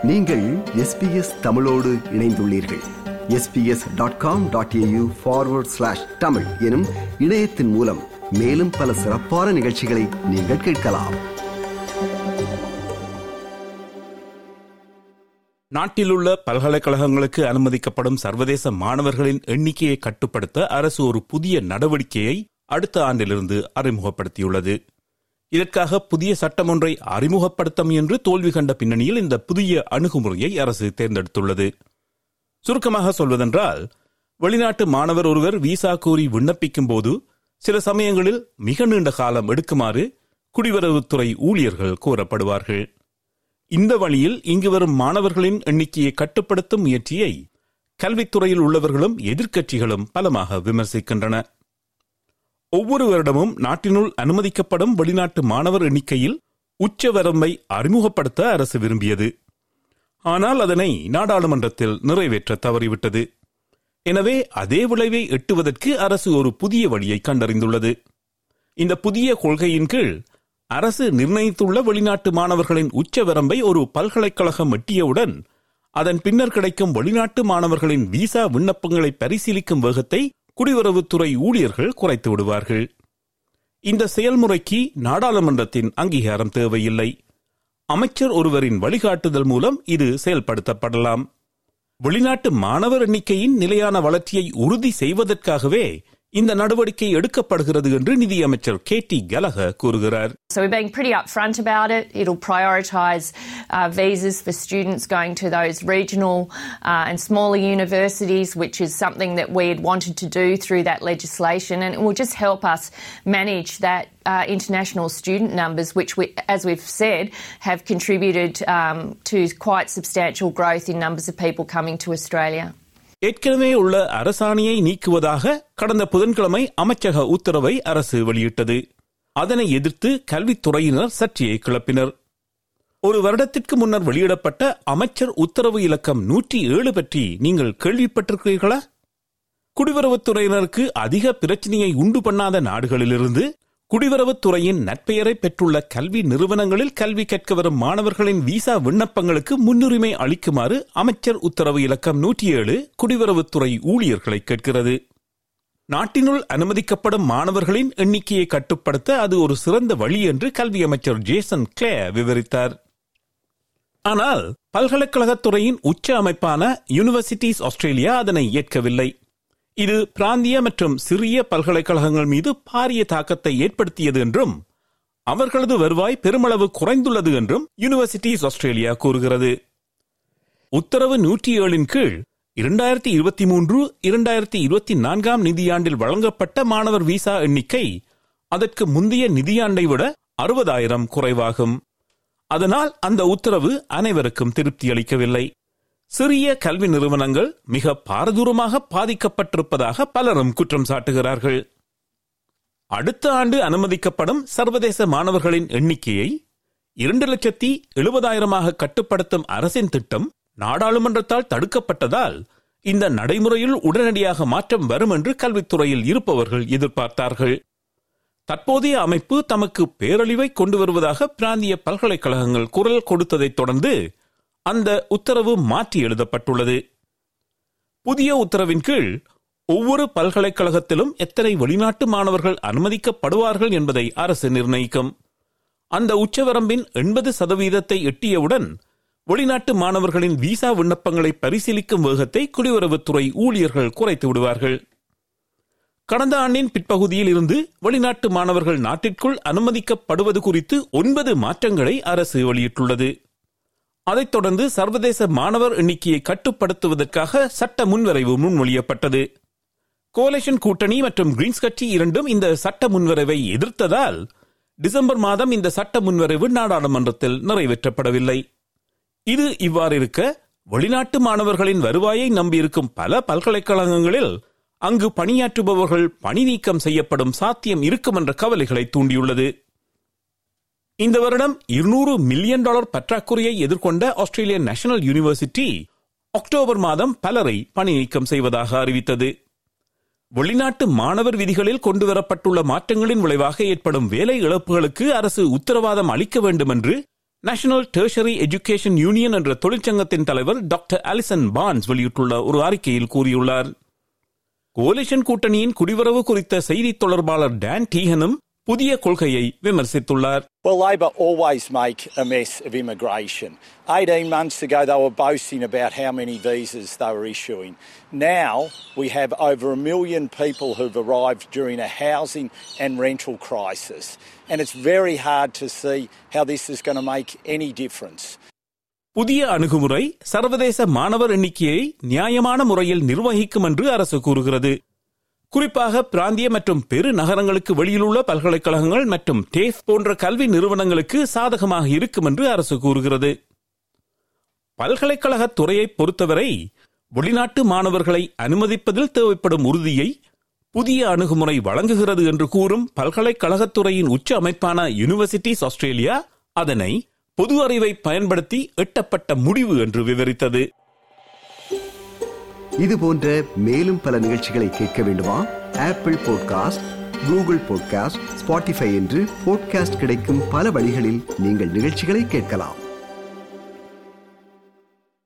நீங்கள் எஸ்பிஎஸ் தமிழோடு இணைந்துள்ளீர்கள் SBS dot com dot AU forward slash Tamil எனும் இணையத்தின் மூலம் மேலும் பல சிறப்பான நிகழ்ச்சிகளை நீங்கள் கேட்கலாம் நாட்டிலுள்ள பல்கலைக்கழகங்களுக்கு அனுமதிக்கப்படும் சர்வதேச மாணவர்களின் எண்ணிக்கையை கட்டுப்படுத்த அரசு ஒரு புதிய நடவடிக்கையை அடுத்த ஆண்டிலிருந்து அறிமுகப்படுத்தியுள்ளது இதற்காக புதிய சட்டம் ஒன்றை அறிமுகப்படுத்த முயன்று தோல்வி கண்ட பின்னணியில் இந்த புதிய அணுகுமுறையை அரசு தேர்ந்தெடுத்துள்ளது சுருக்கமாக சொல்வதென்றால் வெளிநாட்டு மாணவர் ஒருவர் விசா கோரி விண்ணப்பிக்கும் போது சில சமயங்களில் மிக நீண்ட காலம் எடுக்குமாறு குடிவரவுத்துறை ஊழியர்கள் கோரப்படுவார்கள் இந்த வழியில் இங்கு வரும் மாணவர்களின் எண்ணிக்கையை கட்டுப்படுத்தும் முயற்சியை கல்வித்துறையில் உள்ளவர்களும் எதிர்க்கட்சிகளும் பலமாக விமர்சிக்கின்றன ஒவ்வொரு வருடமும் நாட்டினுள் அனுமதிக்கப்படும் வெளிநாட்டு மாணவர் எண்ணிக்கையில் உச்ச வரம்பை அறிமுகப்படுத்த அரசு விரும்பியது ஆனால் அதனை நாடாளுமன்றத்தில் நிறைவேற்ற தவறிவிட்டது எனவே அதே விளைவை எட்டுவதற்கு அரசு ஒரு புதிய வழியை கண்டறிந்துள்ளது இந்த புதிய கொள்கையின் கீழ் அரசு நிர்ணயித்துள்ள வெளிநாட்டு மாணவர்களின் உச்ச வரம்பை ஒரு பல்கலைக்கழகம் எட்டியவுடன் அதன் பின்னர் கிடைக்கும் வெளிநாட்டு மாணவர்களின் விசா விண்ணப்பங்களை பரிசீலிக்கும் வேகத்தை குடிவரவுத்துறை ஊழியர்கள் குறைத்து விடுவார்கள் இந்த செயல்முறைக்கு நாடாளுமன்றத்தின் அங்கீகாரம் தேவையில்லை அமைச்சர் ஒருவரின் வழிகாட்டுதல் மூலம் இது செயல்படுத்தப்படலாம் வெளிநாட்டு மாணவர் எண்ணிக்கையின் நிலையான வளர்ச்சியை உறுதி செய்வதற்காகவே இந்த நடவடிக்கை எடுக்கப்படுகிறது என்று நிதியமைச்சர் கே டி கலக கூறுகிறார் So we're being pretty upfront about it. It'll prioritise uh, visas for students going to those regional uh, and smaller universities, which is something that we had wanted to do through that legislation, and it will just help us manage that uh, international student numbers, which, we, as we've said, have contributed um, to quite substantial growth in numbers of people coming to Australia. ஏற்கனவே உள்ள அரசாணையை நீக்குவதாக கடந்த புதன்கிழமை அமைச்சக உத்தரவை அரசு வெளியிட்டது அதனை எதிர்த்து கல்வித்துறையினர் சர்ச்சையை கிளப்பினர் ஒரு வருடத்திற்கு முன்னர் வெளியிடப்பட்ட அமைச்சர் உத்தரவு இலக்கம் நூற்றி ஏழு பற்றி நீங்கள் கேள்விப்பட்டிருக்கிறீர்களா குடிவரவுத்துறையினருக்கு அதிக பிரச்சனையை உண்டு பண்ணாத நாடுகளிலிருந்து குடிவரவுத்துறையின் நற்பெயரை பெற்றுள்ள கல்வி நிறுவனங்களில் கல்வி கற்க வரும் மாணவர்களின் விசா விண்ணப்பங்களுக்கு முன்னுரிமை அளிக்குமாறு அமைச்சர் உத்தரவு இலக்கம் நூற்றி ஏழு குடிவரவுத்துறை ஊழியர்களை கேட்கிறது நாட்டினுள் அனுமதிக்கப்படும் மாணவர்களின் எண்ணிக்கையை கட்டுப்படுத்த அது ஒரு சிறந்த வழி என்று கல்வி அமைச்சர் ஜேசன் கிளே விவரித்தார் ஆனால் பல்கலைக்கழகத்துறையின் உச்ச அமைப்பான யூனிவர்சிட்டிஸ் ஆஸ்திரேலியா அதனை ஏற்கவில்லை இது பிராந்திய மற்றும் சிறிய பல்கலைக்கழகங்கள் மீது பாரிய தாக்கத்தை ஏற்படுத்தியது என்றும் அவர்களது வருவாய் பெருமளவு குறைந்துள்ளது என்றும் யூனிவர்சிட்டிஸ் ஆஸ்திரேலியா கூறுகிறது உத்தரவு நூற்றி ஏழின் கீழ் இரண்டாயிரத்தி இருபத்தி மூன்று இரண்டாயிரத்தி இருபத்தி நான்காம் நிதியாண்டில் வழங்கப்பட்ட மாணவர் விசா எண்ணிக்கை அதற்கு முந்தைய நிதியாண்டை விட அறுபதாயிரம் குறைவாகும் அதனால் அந்த உத்தரவு அனைவருக்கும் திருப்தி அளிக்கவில்லை சிறிய கல்வி நிறுவனங்கள் மிக பாரதூரமாக பாதிக்கப்பட்டிருப்பதாக பலரும் குற்றம் சாட்டுகிறார்கள் அடுத்த ஆண்டு அனுமதிக்கப்படும் சர்வதேச மாணவர்களின் எண்ணிக்கையை இரண்டு லட்சத்தி எழுபதாயிரமாக கட்டுப்படுத்தும் அரசின் திட்டம் நாடாளுமன்றத்தால் தடுக்கப்பட்டதால் இந்த நடைமுறையில் உடனடியாக மாற்றம் வரும் என்று கல்வித்துறையில் இருப்பவர்கள் எதிர்பார்த்தார்கள் தற்போதைய அமைப்பு தமக்கு பேரழிவை கொண்டு வருவதாக பிராந்திய பல்கலைக்கழகங்கள் குரல் கொடுத்ததைத் தொடர்ந்து அந்த உத்தரவு மாற்றி எழுதப்பட்டுள்ளது புதிய உத்தரவின் கீழ் ஒவ்வொரு பல்கலைக்கழகத்திலும் எத்தனை வெளிநாட்டு மாணவர்கள் அனுமதிக்கப்படுவார்கள் என்பதை அரசு நிர்ணயிக்கும் அந்த உச்சவரம்பின் எண்பது சதவீதத்தை எட்டியவுடன் வெளிநாட்டு மாணவர்களின் விசா விண்ணப்பங்களை பரிசீலிக்கும் வேகத்தை குடியுறவுத்துறை ஊழியர்கள் குறைத்து விடுவார்கள் கடந்த ஆண்டின் பிற்பகுதியில் இருந்து வெளிநாட்டு மாணவர்கள் நாட்டிற்குள் அனுமதிக்கப்படுவது குறித்து ஒன்பது மாற்றங்களை அரசு வெளியிட்டுள்ளது அதைத் தொடர்ந்து சர்வதேச மாணவர் எண்ணிக்கையை கட்டுப்படுத்துவதற்காக சட்ட முன்வரைவு முன்மொழியப்பட்டது கோலேஷன் கூட்டணி மற்றும் கிரீன்ஸ் கட்சி இரண்டும் இந்த சட்ட முன்வரைவை எதிர்த்ததால் டிசம்பர் மாதம் இந்த சட்ட முன்வரைவு நாடாளுமன்றத்தில் நிறைவேற்றப்படவில்லை இது இவ்வாறு இருக்க வெளிநாட்டு மாணவர்களின் வருவாயை நம்பியிருக்கும் பல பல்கலைக்கழகங்களில் அங்கு பணியாற்றுபவர்கள் பணி நீக்கம் செய்யப்படும் சாத்தியம் இருக்கும் என்ற கவலைகளை தூண்டியுள்ளது இந்த வருடம் இருநூறு மில்லியன் டாலர் பற்றாக்குறையை எதிர்கொண்ட ஆஸ்திரேலியன் நேஷனல் யூனிவர்சிட்டி அக்டோபர் மாதம் பலரை பணி நீக்கம் செய்வதாக அறிவித்தது வெளிநாட்டு மாணவர் விதிகளில் கொண்டுவரப்பட்டுள்ள மாற்றங்களின் விளைவாக ஏற்படும் வேலை இழப்புகளுக்கு அரசு உத்தரவாதம் அளிக்க வேண்டும் என்று நேஷனல் டெர்ஷரி எஜுகேஷன் யூனியன் என்ற தொழிற்சங்கத்தின் தலைவர் டாக்டர் அலிசன் பான்ஸ் வெளியிட்டுள்ள ஒரு அறிக்கையில் கூறியுள்ளார் கோலிஷன் கூட்டணியின் குடிவரவு குறித்த செய்தி தொடர்பாளர் டான் டீஹனும் புதிய கொள்கையை விமர்சித்துள்ளார் Well, Labor always make a mess of immigration. 18 months ago, they were boasting about how many visas they were issuing. Now, we have over a million people who've arrived during a housing and rental crisis. And it's very hard to see how this is going to make any difference. புதிய அணுகுமுறை சர்வதேச மாணவர் எண்ணிக்கையை நியாயமான முறையில் நிர்வகிக்கும் என்று அரசு கூறுகிறது குறிப்பாக பிராந்திய மற்றும் பெரு நகரங்களுக்கு வெளியிலுள்ள பல்கலைக்கழகங்கள் மற்றும் டேஃப் போன்ற கல்வி நிறுவனங்களுக்கு சாதகமாக இருக்கும் என்று அரசு கூறுகிறது பல்கலைக்கழக துறையை பொறுத்தவரை வெளிநாட்டு மாணவர்களை அனுமதிப்பதில் தேவைப்படும் உறுதியை புதிய அணுகுமுறை வழங்குகிறது என்று கூறும் பல்கலைக்கழகத்துறையின் உச்ச அமைப்பான யூனிவர்சிட்டிஸ் ஆஸ்திரேலியா அதனை பொது அறிவை பயன்படுத்தி எட்டப்பட்ட முடிவு என்று விவரித்தது இது போன்ற மேலும் பல நிகழ்ச்சிகளை கேட்க வேண்டுமா Apple podcast Google podcast Spotify என்று பாட்காஸ்ட் கிடைக்கும் பல வழிகளில் நீங்கள் நிகழ்ச்சிகளை கேட்கலாம்